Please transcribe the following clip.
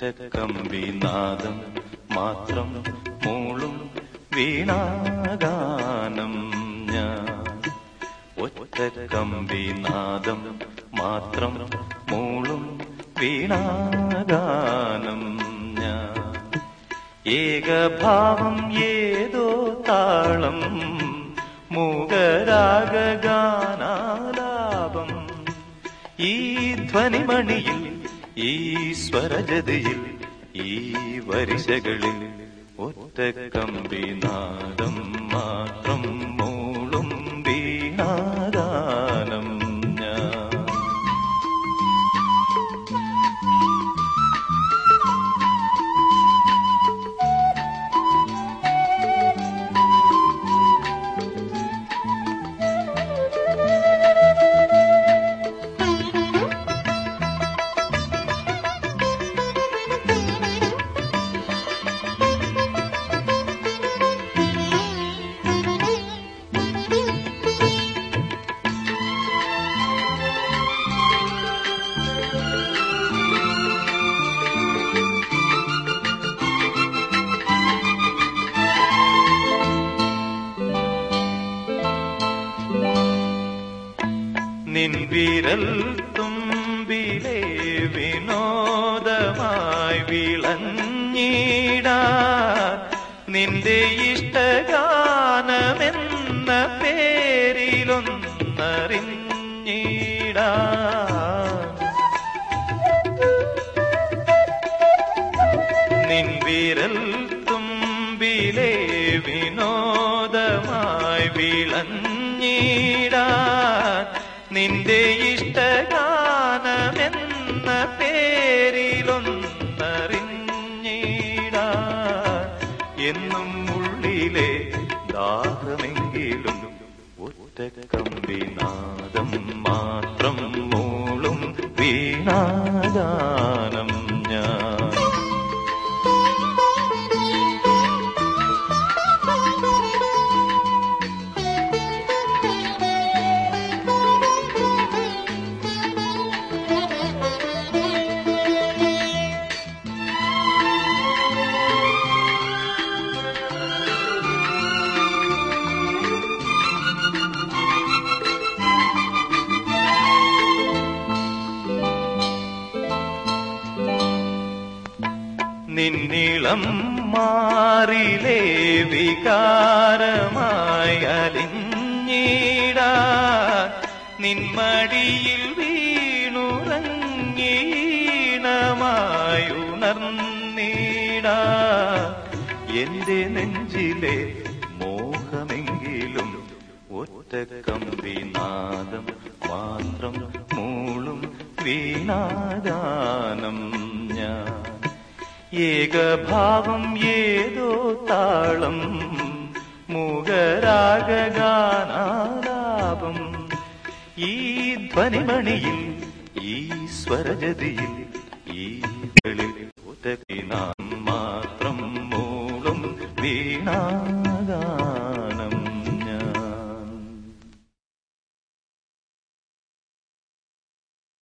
ഒറ്റക്കമ്പിനാദം മാത്രം മൂളും വീണാഗാനം ഞാൻ ഒറ്റക്കമ്പിനാദം മാത്രം മൂളും വീണാഗാനം ഞാൻ ഏകഭാവം ഏതോ താളം മൂകരാഗാനാലാപം ഈ ധ്വനിമണിയിൽ ഈ സ്വരജതിയിൽ ഈ വരിശകളിൽ ഒറ്റ കമ്പിനാദം മാത്രം മൂളും വീണാഗാനം ഞാൻ നിൻ വിരൽ തുമ്പിലെ വിനോദമായി വിളഞ്ഞിടാ നിന്റെ ഇഷ്ടഗാനമെന്ന പേരിലൊന്നറിഞ്ഞിടാ നിൻ വിരൽ തുമ്പിലെ വിനോദമായി വിളഞ്ഞിടാ നിന്റെ ഇഷ്ടഗാനമെന്ന പേരിലൊന്നറിഞ്ഞിടാ എന്നും ഉള്ളിലെ ദാഹമെങ്കിലും ഒറ്റ കമ്പിനാദം മാത്രം മൂളും വീണാഗാനം ഞാൻ നിന്നിളം മാറിലേ വികാരമായി അലിഞ്ഞിടാ നിന്മടിയിൽ വീണുറങ്ങീണമായി ഉണർന്നീടാ എന്റെ നെഞ്ചിലെ മോഹമെങ്കിലും ഒറ്റ കമ്പിനാദം മാത്രം മൂളും വീണാഗാനം ഞാൻ ഏകഭാവം ഏതോ താളം മൂകരാഗാനാലാപം ഈ ധ്വനിമണിയിൽ ഈ സ്വരജതിയിൽ ഈ കളിൽ ഉതകിനാ